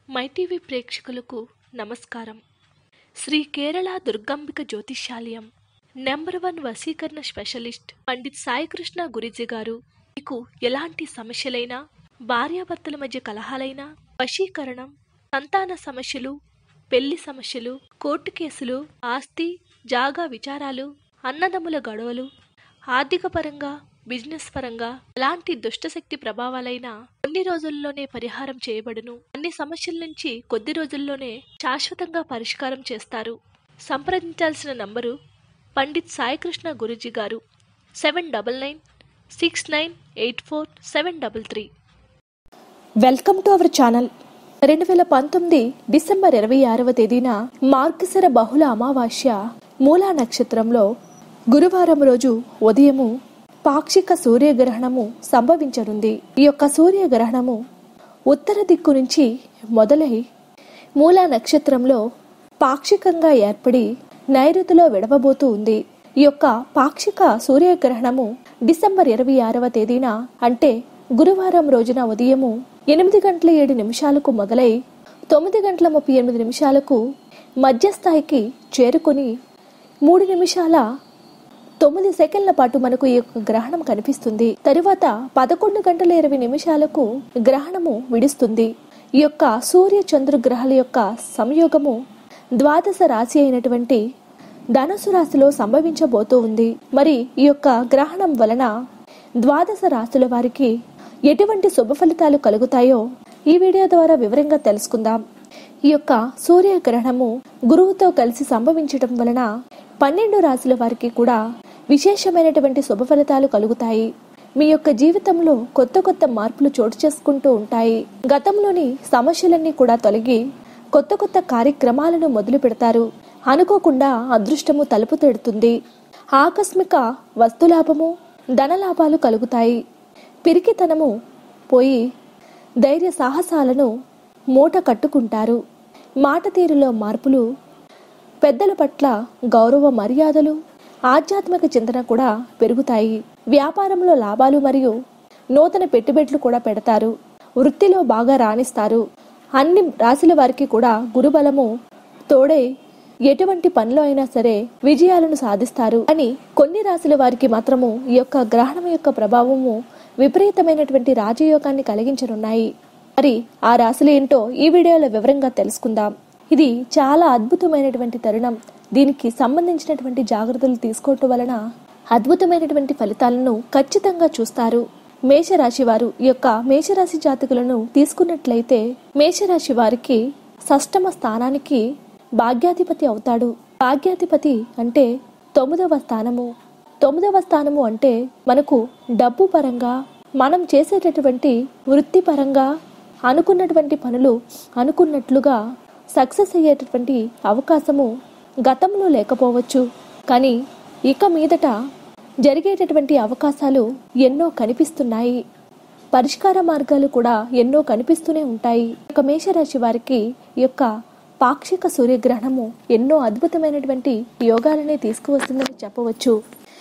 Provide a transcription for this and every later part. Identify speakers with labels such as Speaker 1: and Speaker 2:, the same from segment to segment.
Speaker 1: MyTV ప్రేక్షకులకు నమస్కారం శ్రీ కేరళ దుర్గాంబిక జ్యోతిష్యాలయం నెంబర్ వన్ వశీకరణ స్పెషలిస్ట్ పండిత్ సాయికృష్ణ గురిజీ గారు మీకు ఎలాంటి సమస్యలైనా భార్యాభర్తల మధ్య కలహాలైనా వశీకరణం సంతాన సమస్యలు పెళ్లి సమస్యలు కోర్టు కేసులు ఆస్తి జాగా విచారాలు అన్నదమ్ముల గొడవలు ఆర్థిక పరంగా బిజినెస్ పరంగా ఎలాంటి దుష్టశక్తి ప్రభావాలైనా కొన్ని రోజుల్లోనే పరిహారం చేయబడును అన్ని సమస్యల నుంచి కొద్ది రోజుల్లోనే శాశ్వతంగా పరిష్కారం చేస్తారు సంప్రదించాల్సిన నంబరు పండిత్ సాయికృష్ణ గురూజీ గారు seven double nine six nine eight four seven double three
Speaker 2: welcome to our channel రెండు వేల పంతొమ్మిది డిసెంబర్ ఇరవై ఆరవ తేదీన మార్గశిర బహుళ అమావాస్య మూలా నక్షత్రంలో గురువారం రోజు ఉదయము పాక్షిక సూర్యగ్రహణము సంభవించనుంది ఈ యొక్క సూర్యగ్రహణము ఉత్తర దిక్కు నుంచి మొదలై మూలా నక్షత్రంలో పాక్షికంగా ఏర్పడి నైరుతిలో విడవబోతూ ఉంది ఈ యొక్క పాక్షిక సూర్యగ్రహణము డిసెంబర్ ఇరవై ఆరవ తేదీన అంటే గురువారం రోజున ఉదయము ఎనిమిది గంటల ఏడు నిమిషాలకు మొదలై తొమ్మిది గంటల ముప్పై ఎనిమిది నిమిషాలకు మధ్యస్థాయికి చేరుకొని మూడు నిమిషాల తొమ్మిది సెకండ్ల పాటు మనకు ఈ యొక్క గ్రహణం కనిపిస్తుంది తరువాత పదకొండు గంటల ఇరవై నిమిషాలకు గ్రహణము విడుస్తుంది ఈ యొక్క సూర్య చంద్ర గ్రహాల యొక్క సంయోగము ద్వాదశ రాశి అయినటువంటి ధనుసు రాశిలో సంభవించబోతూ ఉంది మరి ఈ యొక్క గ్రహణం వలన ద్వాదశ రాశుల వారికి ఎటువంటి శుభ ఫలితాలు కలుగుతాయో ఈ వీడియో ద్వారా వివరంగా తెలుసుకుందాం ఈ యొక్క సూర్యగ్రహణము గురువుతో కలిసి సంభవించటం వలన పన్నెండు రాశుల వారికి కూడా విశేషమైనటువంటి శుభ ఫలితాలు కలుగుతాయి మీ యొక్క జీవితంలో కొత్త కొత్త మార్పులు చోటు చేసుకుంటూ ఉంటాయి గతంలోని సమస్యలన్నీ కూడా తొలగి కొత్త కొత్త కార్యక్రమాలను మొదలు పెడతారు అనుకోకుండా అదృష్టము తలుపు తెడుతుంది ఆకస్మిక వస్తులాభము ధనలాభాలు కలుగుతాయి పిరికితనము పోయి ధైర్య సాహసాలను మూట కట్టుకుంటారు మాట తీరులో మార్పులు పెద్దల పట్ల గౌరవ మర్యాదలు ఆధ్యాత్మిక చింతన కూడా పెరుగుతాయి వ్యాపారంలో లాభాలు మరియు నూతన పెట్టుబడులు కూడా పెడతారు వృత్తిలో బాగా రాణిస్తారు అన్ని రాశుల వారికి కూడా గురుబలము తోడై ఎటువంటి పనిలో అయినా సరే విజయాలను సాధిస్తారు అని కొన్ని రాశుల వారికి మాత్రము ఈ యొక్క గ్రహణం యొక్క ప్రభావము విపరీతమైనటువంటి రాజయోగాన్ని కలిగించనున్నాయి మరి ఆ రాశులు ఏంటో ఈ వీడియోలో వివరంగా తెలుసుకుందాం ఇది చాలా అద్భుతమైనటువంటి తరుణం దీనికి సంబంధించినటువంటి జాగ్రత్తలు తీసుకోవటం వలన అద్భుతమైనటువంటి ఫలితాలను ఖచ్చితంగా చూస్తారు మేషరాశి వారు ఈ యొక్క మేషరాశి జాతకులను తీసుకున్నట్లయితే మేషరాశి వారికి షష్టమ స్థానానికి భాగ్యాధిపతి అవుతాడు భాగ్యాధిపతి అంటే తొమ్మిదవ స్థానము తొమ్మిదవ స్థానము అంటే మనకు డబ్బు పరంగా మనం చేసేటటువంటి వృత్తిపరంగా అనుకున్నటువంటి పనులు అనుకున్నట్లుగా సక్సెస్ అయ్యేటటువంటి అవకాశము గతంలో లేకపోవచ్చు కానీ ఇక మీదట జరిగేటటువంటి అవకాశాలు ఎన్నో కనిపిస్తున్నాయి పరిష్కార మార్గాలు కూడా ఎన్నో కనిపిస్తూనే ఉంటాయి ఒక మేషరాశి వారికి ఈ యొక్క పాక్షిక సూర్యగ్రహణము ఎన్నో అద్భుతమైనటువంటి యోగాలనే తీసుకువస్తుందని చెప్పవచ్చు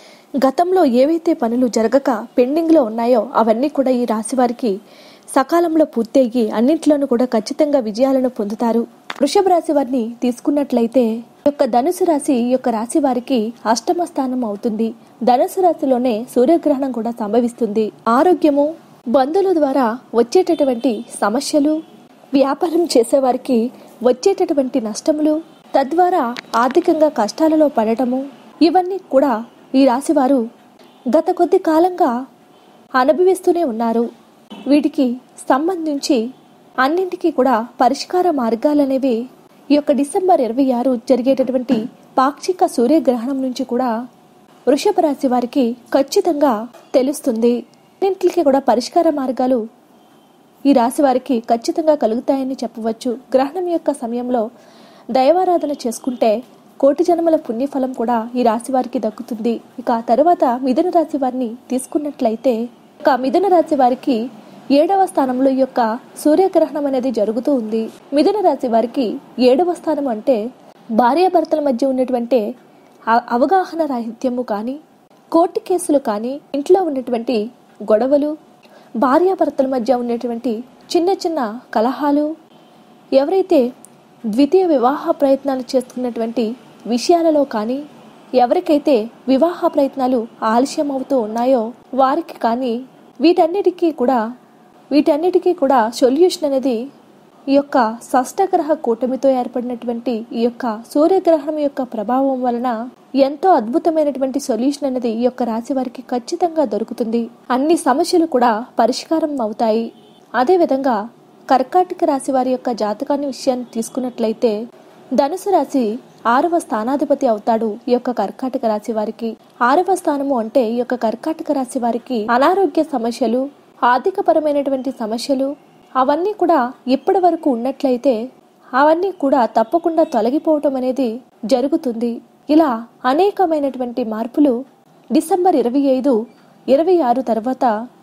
Speaker 2: గతంలో ఏవైతే పనులు జరగక పెండింగ్లో ఉన్నాయో అవన్నీ కూడా ఈ రాశి వారికి సకాలంలో పూర్తయ్యి అన్నింటిలోనూ కూడా ఖచ్చితంగా విజయాలను పొందుతారు వృషభ రాశి వారిని తీసుకున్నట్లయితే ఈ యొక్క ధనుసు రాశి ఈ యొక్క రాశి వారికి అష్టమ స్థానం అవుతుంది ధనుసు రాశిలోనే సూర్యగ్రహణం కూడా సంభవిస్తుంది ఆరోగ్యము బంధువుల ద్వారా వచ్చేటటువంటి సమస్యలు వ్యాపారం చేసేవారికి వచ్చేటటువంటి నష్టములు తద్వారా ఆర్థికంగా కష్టాలలో పడటము ఇవన్నీ కూడా ఈ రాశివారు గత కొద్ది కాలంగా అనుభవిస్తూనే ఉన్నారు వీటికి సంబంధించి అన్నింటికీ కూడా పరిష్కార మార్గాలనేవి ఈ యొక్క డిసెంబర్ ఇరవై ఆరు జరిగేటటువంటి పాక్షిక సూర్యగ్రహణం నుంచి కూడా వృషభ రాశి వారికి ఖచ్చితంగా తెలుస్తుంది అన్నింటికి కూడా పరిష్కార మార్గాలు ఈ రాశి వారికి ఖచ్చితంగా కలుగుతాయని చెప్పవచ్చు గ్రహణం యొక్క సమయంలో దైవారాధన చేసుకుంటే కోటి జన్మల పుణ్యఫలం కూడా ఈ రాశి వారికి దక్కుతుంది ఇక తరువాత మిథున రాశి వారిని తీసుకున్నట్లయితే ఇక మిథున రాశి వారికి ఏడవ స్థానంలో ఈ యొక్క సూర్యగ్రహణం అనేది జరుగుతూ ఉంది మిథున రాశి వారికి ఏడవ స్థానం అంటే భార్యాభర్తల మధ్య ఉన్నటువంటి అ- అవగాహన రాహిత్యము కానీ కోర్టు కేసులు కానీ ఇంట్లో ఉన్నటువంటి గొడవలు భార్యాభర్తల మధ్య ఉన్నటువంటి చిన్న చిన్న కలహాలు ఎవరైతే ద్వితీయ వివాహ ప్రయత్నాలు చేస్తున్నటువంటి విషయాలలో కానీ ఎవరికైతే వివాహ ప్రయత్నాలు ఆలస్యం అవుతూ ఉన్నాయో వారికి కానీ వీటన్నిటికీ కూడా వీటన్నిటికీ కూడా సొల్యూషన్ అనేది ఈ యొక్క షష్టగ్రహ కూటమితో ఏర్పడినటువంటి ఈ యొక్క సూర్యగ్రహణం యొక్క ప్రభావం వలన ఎంతో అద్భుతమైనటువంటి సొల్యూషన్ అనేది ఈ యొక్క రాశి వారికి ఖచ్చితంగా దొరుకుతుంది అన్ని సమస్యలు కూడా పరిష్కారం అవుతాయి అదేవిధంగా కర్కాటక రాశి వారి యొక్క జాతకాన్ని విషయాన్ని తీసుకున్నట్లయితే ధనుసు రాశి ఆరవ స్థానాధిపతి అవుతాడు ఈ యొక్క కర్కాటక రాశి వారికి ఆరవ స్థానము అంటే ఈ యొక్క కర్కాటక రాశి వారికి అనారోగ్య సమస్యలు ఆర్థిక పరమైనటువంటి సమస్యలు అవన్నీ కూడా ఇప్పటి వరకు ఉన్నట్లయితే అవన్నీ కూడా తప్పకుండా తొలగిపోవటం అనేది జరుగుతుంది ఇలా అనేకమైనటువంటి మార్పులు డిసెంబర్ ఇరవై ఐదు ఇరవై ఆరు తర్వాత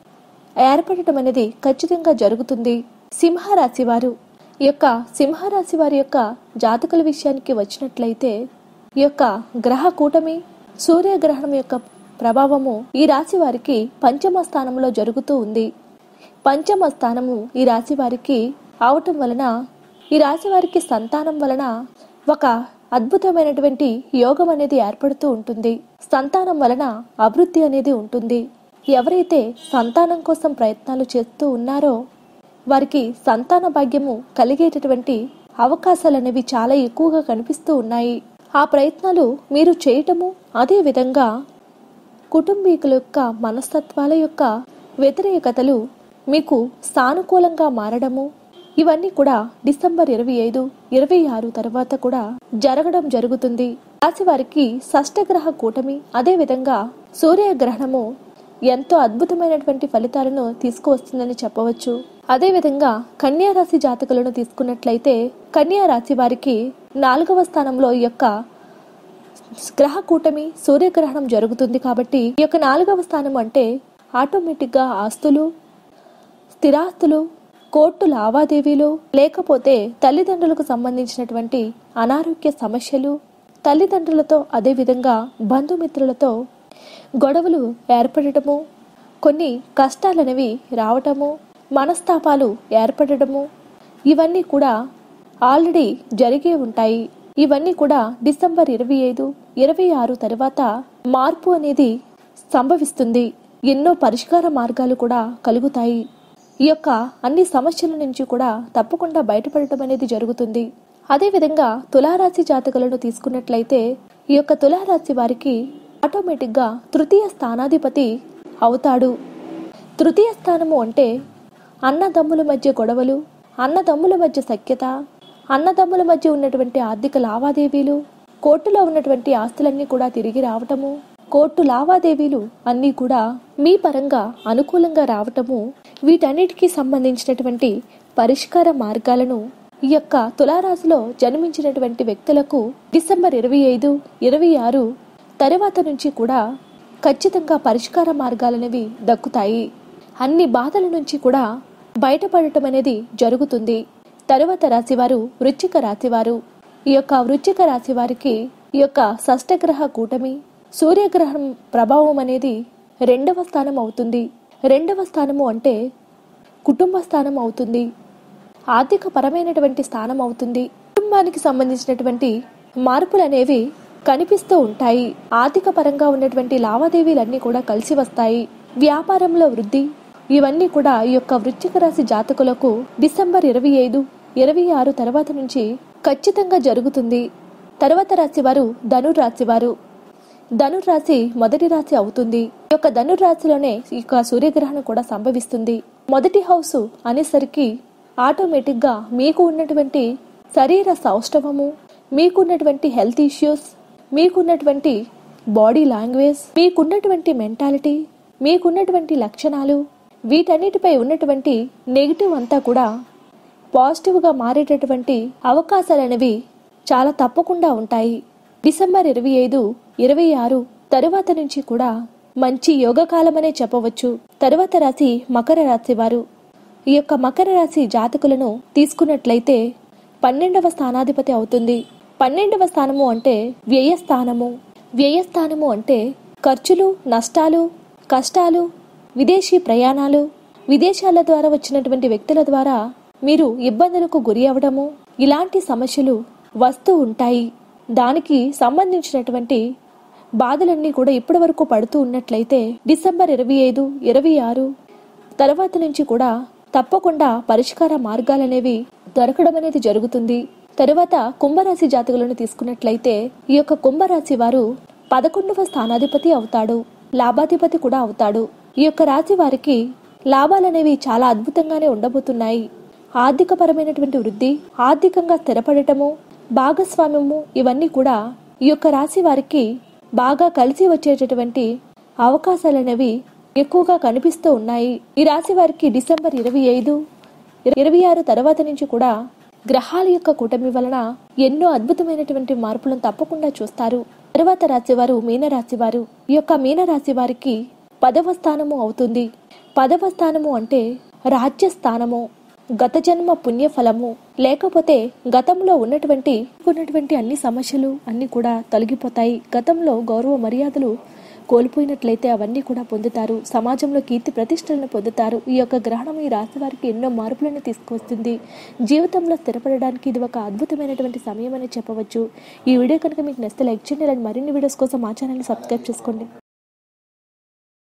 Speaker 2: ఏర్పడటం అనేది ఖచ్చితంగా జరుగుతుంది సింహరాశి వారు ఈ యొక్క సింహరాశి వారి యొక్క జాతకుల విషయానికి వచ్చినట్లయితే ఈ యొక్క గ్రహ కూటమి సూర్యగ్రహణం యొక్క ప్రభావము ఈ రాశి వారికి పంచమ స్థానంలో జరుగుతూ ఉంది పంచమ స్థానము ఈ రాశి వారికి అవటం వలన ఈ రాశి వారికి సంతానం వలన ఒక అద్భుతమైనటువంటి యోగం అనేది ఏర్పడుతూ ఉంటుంది సంతానం వలన అభివృద్ధి అనేది ఉంటుంది ఎవరైతే సంతానం కోసం ప్రయత్నాలు చేస్తూ ఉన్నారో వారికి సంతాన భాగ్యము కలిగేటటువంటి అవకాశాలు అనేవి చాలా ఎక్కువగా కనిపిస్తూ ఉన్నాయి ఆ ప్రయత్నాలు మీరు చేయటము అదే విధంగా కుటుంబీకుల యొక్క మనస్తత్వాల యొక్క వ్యతిరేకతలు మీకు సానుకూలంగా మారడము ఇవన్నీ కూడా డిసెంబర్ ఇరవై ఐదు ఇరవై ఆరు తర్వాత కూడా జరగడం జరుగుతుంది రాశి వారికి షష్టగ్రహ కూటమి అదే విధంగా సూర్యగ్రహణము ఎంతో అద్భుతమైనటువంటి ఫలితాలను తీసుకువస్తుందని చెప్పవచ్చు అదేవిధంగా కన్యా రాశి జాతకులను తీసుకున్నట్లయితే కన్యా రాశి వారికి నాలుగవ స్థానంలో ఈ యొక్క గ్రహ కూటమి సూర్యగ్రహణం జరుగుతుంది కాబట్టి ఈ యొక్క నాలుగవ స్థానం అంటే ఆటోమేటిక్గా ఆస్తులు స్థిరాస్తులు కోర్టు లావాదేవీలు లేకపోతే తల్లిదండ్రులకు సంబంధించినటువంటి అనారోగ్య సమస్యలు తల్లిదండ్రులతో అదేవిధంగా బంధుమిత్రులతో గొడవలు ఏర్పడటము కొన్ని కష్టాలనేవి రావటము మనస్తాపాలు ఏర్పడటము ఇవన్నీ కూడా ఆల్రెడీ జరిగే ఉంటాయి ఇవన్నీ కూడా డిసెంబర్ ఇరవై ఐదు ఇరవై ఆరు తర్వాత మార్పు అనేది సంభవిస్తుంది ఎన్నో పరిష్కార మార్గాలు కూడా కలుగుతాయి ఈ యొక్క అన్ని సమస్యల నుంచి కూడా తప్పకుండా బయటపడటం అనేది జరుగుతుంది అదేవిధంగా తులారాశి జాతకులను తీసుకున్నట్లయితే ఈ యొక్క తులారాశి వారికి ఆటోమేటిక్గా తృతీయ స్థానాధిపతి అవుతాడు తృతీయ స్థానము అంటే అన్నదమ్ముల మధ్య గొడవలు అన్నదమ్ముల మధ్య సఖ్యత అన్నదమ్ముల మధ్య ఉన్నటువంటి ఆర్థిక లావాదేవీలు కోర్టులో ఉన్నటువంటి ఆస్తులన్నీ కూడా తిరిగి రావటము కోర్టు లావాదేవీలు అన్నీ కూడా మీ పరంగా అనుకూలంగా రావటము వీటన్నిటికీ సంబంధించినటువంటి పరిష్కార మార్గాలను ఈ యొక్క తులారాశిలో జన్మించినటువంటి వ్యక్తులకు డిసెంబర్ ఇరవై ఐదు ఇరవై ఆరు తరువాత నుంచి కూడా ఖచ్చితంగా పరిష్కార మార్గాలనేవి దక్కుతాయి అన్ని బాధల నుంచి కూడా బయటపడటం అనేది జరుగుతుంది తరువాత రాశివారు వృశ్చిక రాశివారు ఈ యొక్క వృశ్చిక రాశి వారికి ఈ యొక్క షష్టగ్రహ కూటమి సూర్యగ్రహం ప్రభావం అనేది రెండవ స్థానం అవుతుంది రెండవ స్థానము అంటే కుటుంబ స్థానం అవుతుంది ఆర్థిక పరమైనటువంటి స్థానం అవుతుంది కుటుంబానికి సంబంధించినటువంటి మార్పులు అనేవి కనిపిస్తూ ఉంటాయి ఆర్థిక పరంగా ఉన్నటువంటి లావాదేవీలన్నీ కూడా కలిసి వస్తాయి వ్యాపారంలో వృద్ధి ఇవన్నీ కూడా ఈ యొక్క వృశ్చిక రాశి జాతకులకు డిసెంబర్ ఇరవై ఐదు ఇరవై ఆరు తర్వాత నుంచి ఖచ్చితంగా జరుగుతుంది తర్వాత రాశి వారు ధనుర్రాశి వారు ధనుర్రాశి మొదటి రాశి అవుతుంది ఈ యొక్క ధనుర్రాశిలోనే ఈ యొక్క సూర్యగ్రహణం కూడా సంభవిస్తుంది మొదటి హౌస్ అనేసరికి ఆటోమేటిక్ గా మీకు ఉన్నటువంటి శరీర సౌష్ఠవము మీకున్నటువంటి హెల్త్ ఇష్యూస్ మీకున్నటువంటి బాడీ లాంగ్వేజ్ మీకున్నటువంటి మెంటాలిటీ మీకున్నటువంటి లక్షణాలు వీటన్నిటిపై ఉన్నటువంటి నెగిటివ్ అంతా కూడా పాజిటివ్గా మారేటటువంటి అవకాశాలు అనేవి చాలా తప్పకుండా ఉంటాయి డిసెంబర్ ఇరవై ఐదు ఇరవై ఆరు తరువాత నుంచి కూడా మంచి యోగకాలమనే చెప్పవచ్చు తరువాత రాశి మకర రాశి వారు ఈ యొక్క మకర రాశి జాతకులను తీసుకున్నట్లయితే పన్నెండవ స్థానాధిపతి అవుతుంది పన్నెండవ స్థానము అంటే వ్యయస్థానము వ్యయస్థానము అంటే ఖర్చులు నష్టాలు కష్టాలు విదేశీ ప్రయాణాలు విదేశాల ద్వారా వచ్చినటువంటి వ్యక్తుల ద్వారా మీరు ఇబ్బందులకు గురి అవడము ఇలాంటి సమస్యలు వస్తూ ఉంటాయి దానికి సంబంధించినటువంటి బాధలన్నీ కూడా ఇప్పటి వరకు పడుతూ ఉన్నట్లయితే డిసెంబర్ ఇరవై ఐదు ఇరవై ఆరు తర్వాత నుంచి కూడా తప్పకుండా పరిష్కార మార్గాలనేవి దొరకడం అనేది జరుగుతుంది తరువాత కుంభరాశి జాతకులను తీసుకున్నట్లయితే ఈ యొక్క కుంభరాశి వారు పదకొండవ స్థానాధిపతి అవుతాడు లాభాధిపతి కూడా అవుతాడు ఈ యొక్క రాశి వారికి లాభాలనేవి చాలా అద్భుతంగానే ఉండబోతున్నాయి ఆర్థికపరమైనటువంటి వృద్ధి ఆర్థికంగా స్థిరపడటము భాగస్వామ్యము ఇవన్నీ కూడా ఈ యొక్క రాశి వారికి బాగా కలిసి వచ్చేటటువంటి అవకాశాలనేవి ఎక్కువగా కనిపిస్తూ ఉన్నాయి ఈ రాశి వారికి డిసెంబర్ ఇరవై ఐదు ఇరవై ఆరు తర్వాత నుంచి కూడా గ్రహాల యొక్క కూటమి వలన ఎన్నో అద్భుతమైనటువంటి మార్పులను తప్పకుండా చూస్తారు తరువాత రాశివారు మీనరాశివారు ఈ యొక్క మీనరాశి వారికి పదవ స్థానము అవుతుంది పదవ స్థానము అంటే రాజ్య స్థానము గత జన్మ పుణ్యఫలము లేకపోతే గతంలో ఉన్నటువంటి ఉన్నటువంటి అన్ని సమస్యలు అన్ని కూడా తొలగిపోతాయి గతంలో గౌరవ మర్యాదలు కోల్పోయినట్లయితే అవన్నీ కూడా పొందుతారు సమాజంలో కీర్తి ప్రతిష్టలను పొందుతారు ఈ యొక్క గ్రహణం ఈ రాశి వారికి ఎన్నో మార్పులను తీసుకొస్తుంది జీవితంలో స్థిరపడడానికి ఇది ఒక అద్భుతమైనటువంటి సమయం అని చెప్పవచ్చు ఈ వీడియో కనుక మీకు నచ్చితే లైక్ చేయండి ఇలాంటి మరిన్ని వీడియోస్ కోసం మా ఛానల్ని సబ్స్క్రైబ్ చేసుకోండి